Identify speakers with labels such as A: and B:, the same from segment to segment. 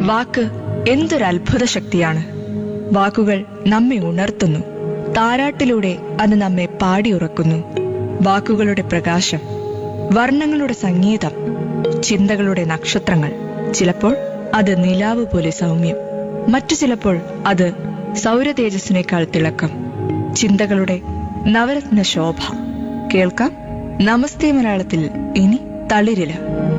A: വാക്ക് എന്തൊരു അത്ഭുത ശക്തിയാണ് വാക്കുകൾ നമ്മെ ഉണർത്തുന്നു താരാട്ടിലൂടെ അത് നമ്മെ പാടിയുറക്കുന്നു വാക്കുകളുടെ പ്രകാശം വർണ്ണങ്ങളുടെ സംഗീതം ചിന്തകളുടെ നക്ഷത്രങ്ങൾ ചിലപ്പോൾ അത് നിലാവ് പോലെ സൗമ്യം മറ്റു ചിലപ്പോൾ അത് സൗരതേജസ്സിനേക്കാൾ തിളക്കം ചിന്തകളുടെ നവരത്ന ശോഭ കേൾക്കാം നമസ്തേ മലയാളത്തിൽ ഇനി തളിരില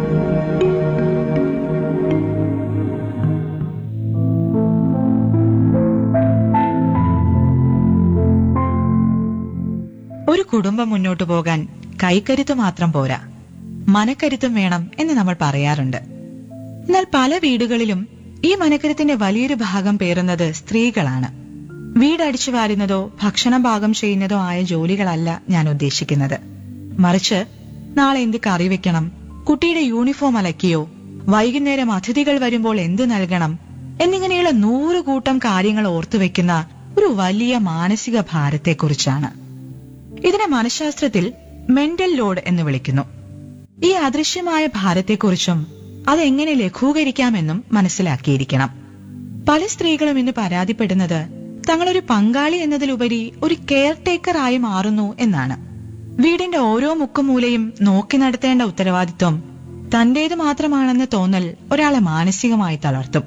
B: ഒരു കുടുംബം മുന്നോട്ടു പോകാൻ കൈക്കരുത്ത് മാത്രം പോരാ മനക്കരുത്തും വേണം എന്ന് നമ്മൾ പറയാറുണ്ട് എന്നാൽ പല വീടുകളിലും ഈ മനക്കരുത്തിന്റെ വലിയൊരു ഭാഗം പേറുന്നത് സ്ത്രീകളാണ് വീടടിച്ചു വാരുന്നതോ ഭക്ഷണം പാകം ചെയ്യുന്നതോ ആയ ജോലികളല്ല ഞാൻ ഉദ്ദേശിക്കുന്നത് മറിച്ച് നാളെ എന്ത് കറി വെക്കണം കുട്ടിയുടെ യൂണിഫോം അലക്കിയോ വൈകുന്നേരം അതിഥികൾ വരുമ്പോൾ എന്ത് നൽകണം എന്നിങ്ങനെയുള്ള നൂറ് കൂട്ടം കാര്യങ്ങൾ ഓർത്തുവെക്കുന്ന ഒരു വലിയ മാനസിക ഭാരത്തെക്കുറിച്ചാണ് ഇതിനെ മനഃശാസ്ത്രത്തിൽ മെന്റൽ ലോഡ് എന്ന് വിളിക്കുന്നു ഈ അദൃശ്യമായ ഭാരത്തെക്കുറിച്ചും അതെങ്ങനെ ലഘൂകരിക്കാമെന്നും മനസ്സിലാക്കിയിരിക്കണം പല സ്ത്രീകളും ഇന്ന് പരാതിപ്പെടുന്നത് തങ്ങളൊരു പങ്കാളി എന്നതിലുപരി ഒരു കെയർ ടേക്കർ ആയി മാറുന്നു എന്നാണ് വീടിന്റെ ഓരോ മുക്കുമൂലയും നോക്കി നടത്തേണ്ട ഉത്തരവാദിത്വം തന്റേത് മാത്രമാണെന്ന് തോന്നൽ ഒരാളെ മാനസികമായി തളർത്തും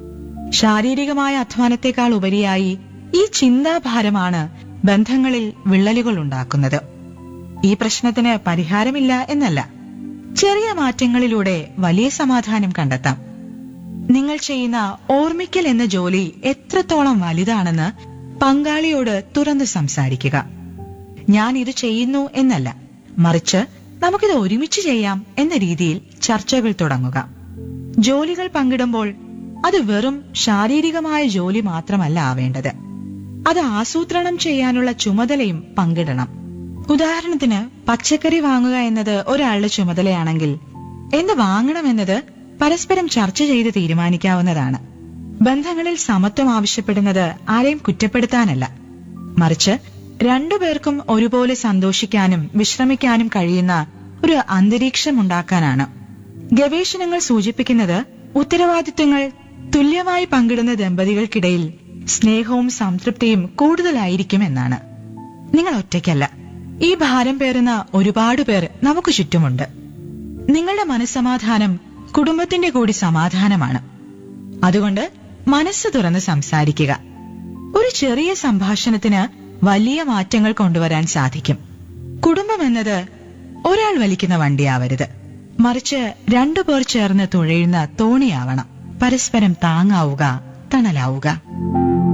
B: ശാരീരികമായ അധ്വാനത്തെക്കാൾ ഉപരിയായി ഈ ചിന്താഭാരമാണ് ബന്ധങ്ങളിൽ വിള്ളലുകൾ ഉണ്ടാക്കുന്നത് ഈ പ്രശ്നത്തിന് പരിഹാരമില്ല എന്നല്ല ചെറിയ മാറ്റങ്ങളിലൂടെ വലിയ സമാധാനം കണ്ടെത്താം നിങ്ങൾ ചെയ്യുന്ന ഓർമ്മിക്കൽ എന്ന ജോലി എത്രത്തോളം വലുതാണെന്ന് പങ്കാളിയോട് തുറന്ന് സംസാരിക്കുക ഞാൻ ഇത് ചെയ്യുന്നു എന്നല്ല മറിച്ച് നമുക്കിത് ഒരുമിച്ച് ചെയ്യാം എന്ന രീതിയിൽ ചർച്ചകൾ തുടങ്ങുക ജോലികൾ പങ്കിടുമ്പോൾ അത് വെറും ശാരീരികമായ ജോലി മാത്രമല്ല ആവേണ്ടത് അത് ആസൂത്രണം ചെയ്യാനുള്ള ചുമതലയും പങ്കിടണം ഉദാഹരണത്തിന് പച്ചക്കറി വാങ്ങുക എന്നത് ഒരാളുടെ ചുമതലയാണെങ്കിൽ എന്ത് വാങ്ങണമെന്നത് പരസ്പരം ചർച്ച ചെയ്ത് തീരുമാനിക്കാവുന്നതാണ് ബന്ധങ്ങളിൽ സമത്വം ആവശ്യപ്പെടുന്നത് ആരെയും കുറ്റപ്പെടുത്താനല്ല മറിച്ച് രണ്ടുപേർക്കും ഒരുപോലെ സന്തോഷിക്കാനും വിശ്രമിക്കാനും കഴിയുന്ന ഒരു അന്തരീക്ഷം ഉണ്ടാക്കാനാണ് ഗവേഷണങ്ങൾ സൂചിപ്പിക്കുന്നത് ഉത്തരവാദിത്തങ്ങൾ തുല്യമായി പങ്കിടുന്ന ദമ്പതികൾക്കിടയിൽ സ്നേഹവും സംതൃപ്തിയും കൂടുതലായിരിക്കും എന്നാണ് നിങ്ങൾ ഒറ്റയ്ക്കല്ല ഈ ഭാരം പേറുന്ന ഒരുപാട് പേർ നമുക്ക് ചുറ്റുമുണ്ട് നിങ്ങളുടെ മനസ്സമാധാനം കുടുംബത്തിന്റെ കൂടി സമാധാനമാണ് അതുകൊണ്ട് മനസ്സ് തുറന്ന് സംസാരിക്കുക ഒരു ചെറിയ സംഭാഷണത്തിന് വലിയ മാറ്റങ്ങൾ കൊണ്ടുവരാൻ സാധിക്കും കുടുംബം എന്നത് ഒരാൾ വലിക്കുന്ന വണ്ടിയാവരുത് മറിച്ച് രണ്ടുപേർ ചേർന്ന് തുഴയുന്ന തോണിയാവണം പരസ്പരം താങ്ങാവുക തണലാവുക